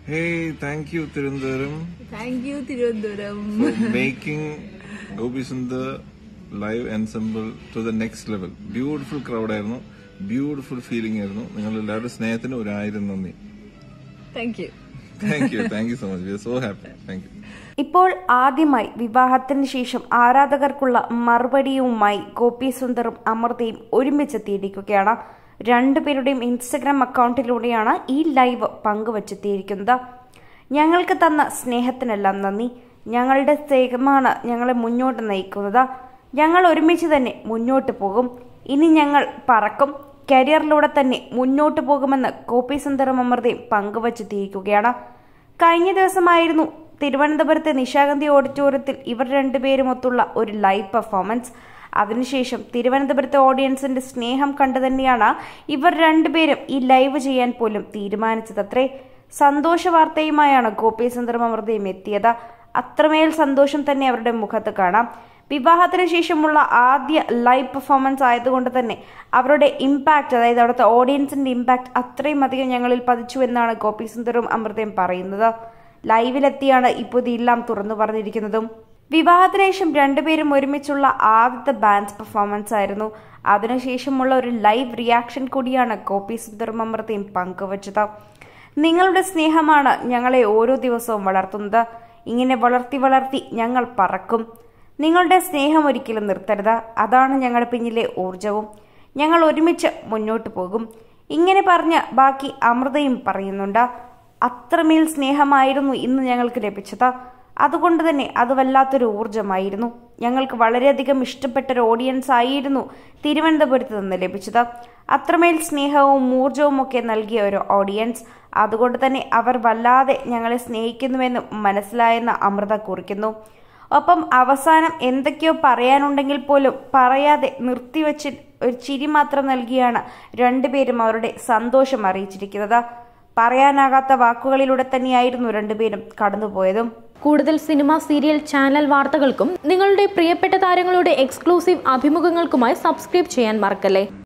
Hey, thank you, Tirundaram, thank you Thiruvananthapuram for making Gopi Sundar live ensemble to the next level. Beautiful crowd ആയിരുന്നു beautiful feeling ആയിരുന്നു നിങ്ങൾ എല്ലാവരുടെ സ്നേഹത്തിന് ഒരു ആയിരം നന്ദി thank you thank you thank you so much we are so happy thank you ഇപ്പോൾ ആദ്യമായി വിവാഹത്തിന് ശേഷം ആരാധകർക്കുള്ള മറുപടിയുമായി ഗോപി സുന്ദറും അമൃതയും ഒരുമിച്ചെത്തിയിരിക്കുകയാണ് രണ്ടുപേരുടെയും ഇൻസ്റ്റഗ്രാം അക്കൗണ്ടിലൂടെയാണ് ഈ ലൈവ് പങ്കുവച്ചെത്തിയിരിക്കുന്നത് ഞങ്ങൾക്ക് തന്ന സ്നേഹത്തിനെല്ലാം നന്ദി ഞങ്ങളുടെ സ്നേഹമാണ് ഞങ്ങളെ മുന്നോട്ട് നയിക്കുന്നത് ഞങ്ങൾ ഒരുമിച്ച് തന്നെ മുന്നോട്ട് പോകും ഇനി ഞങ്ങൾ പറക്കും കരിയറിലൂടെ തന്നെ മുന്നോട്ട് പോകുമെന്ന് ഗോപി സുന്ദറും അമൃതയും പങ്കുവച്ചെത്തിയിരിക്കുകയാണ് കഴിഞ്ഞ ദിവസമായിരുന്നു തിരുവനന്തപുരത്തെ നിശാഗന്ധി ഓഡിറ്റോറിയത്തിൽ ഇവർ രണ്ടുപേരുമൊത്തുള്ള ഒരു ലൈവ് പെർഫോമൻസ് അതിനുശേഷം തിരുവനന്തപുരത്തെ ഓഡിയൻസിന്റെ സ്നേഹം കണ്ടു തന്നെയാണ് ഇവർ രണ്ടുപേരും ഈ ലൈവ് ചെയ്യാൻ പോലും തീരുമാനിച്ചതത്രേ സന്തോഷ വാർത്തയുമായാണ് ഗോപി സുന്ദരം അമൃതയും എത്തിയത് അത്രമേൽ സന്തോഷം തന്നെ അവരുടെ മുഖത്ത് കാണാം വിവാഹത്തിന് ശേഷമുള്ള ആദ്യ ലൈവ് പെർഫോമൻസ് ആയതുകൊണ്ട് തന്നെ അവരുടെ ഇമ്പാക്റ്റ് അതായത് അവിടുത്തെ ഓഡിയൻസിന്റെ ഇമ്പാക്റ്റ് അത്രയും അധികം ഞങ്ങളിൽ പതിച്ചു എന്നാണ് ഗോപി സുന്ദറും അമൃതയും പറയുന്നത് ലൈവിലെത്തിയാണ് ഇപ്പോൾ ഇതെല്ലാം തുറന്നു പറഞ്ഞിരിക്കുന്നതും വിവാഹത്തിന് ശേഷം രണ്ടുപേരും ഒരുമിച്ചുള്ള ആദ്യത്തെ ബാൻഡ് പെർഫോമൻസ് ആയിരുന്നു അതിനുശേഷമുള്ള ഒരു ലൈവ് റിയാക്ഷൻ കൂടിയാണ് ഗോപി സുന്ദറും അമൃതയും പങ്കുവച്ചത് നിങ്ങളുടെ സ്നേഹമാണ് ഞങ്ങളെ ഓരോ ദിവസവും വളർത്തുന്നത് ഇങ്ങനെ വളർത്തി വളർത്തി ഞങ്ങൾ പറക്കും നിങ്ങളുടെ സ്നേഹം ഒരിക്കലും നിർത്തരുത് അതാണ് ഞങ്ങളുടെ പിന്നിലെ ഊർജവും ഞങ്ങൾ ഒരുമിച്ച് മുന്നോട്ട് പോകും ഇങ്ങനെ പറഞ്ഞ് ബാക്കി അമൃതയും പറയുന്നുണ്ട് അത്രമേൽ സ്നേഹമായിരുന്നു ഇന്ന് ഞങ്ങൾക്ക് ലഭിച്ചത് അതുകൊണ്ട് തന്നെ അത് വല്ലാത്തൊരു ഊർജമായിരുന്നു ഞങ്ങൾക്ക് വളരെയധികം ഇഷ്ടപ്പെട്ട ഒരു ഓഡിയൻസ് ആയിരുന്നു തിരുവനന്തപുരത്ത് നിന്ന് ലഭിച്ചത് അത്രമേൽ സ്നേഹവും ഊർജവും ഒക്കെ നൽകിയ ഒരു ഓഡിയൻസ് അതുകൊണ്ട് തന്നെ അവർ വല്ലാതെ ഞങ്ങളെ സ്നേഹിക്കുന്നുവെന്നും മനസ്സിലായെന്ന് അമൃത കുറിക്കുന്നു ഒപ്പം അവസാനം എന്തൊക്കെയോ പറയാനുണ്ടെങ്കിൽ പോലും പറയാതെ നിർത്തിവെച്ച് ഒരു ചിരി മാത്രം നൽകിയാണ് രണ്ടുപേരും അവരുടെ സന്തോഷം അറിയിച്ചിരിക്കുന്നത് പറയാനാകാത്ത വാക്കുകളിലൂടെ തന്നെയായിരുന്നു രണ്ടുപേരും കടന്നുപോയതും കൂടുതൽ സിനിമ സീരിയൽ ചാനൽ വാർത്തകൾക്കും നിങ്ങളുടെ പ്രിയപ്പെട്ട താരങ്ങളുടെ എക്സ്ക്ലൂസീവ് അഭിമുഖങ്ങൾക്കുമായി സബ്സ്ക്രൈബ് ചെയ്യാൻ മറക്കല്ലേ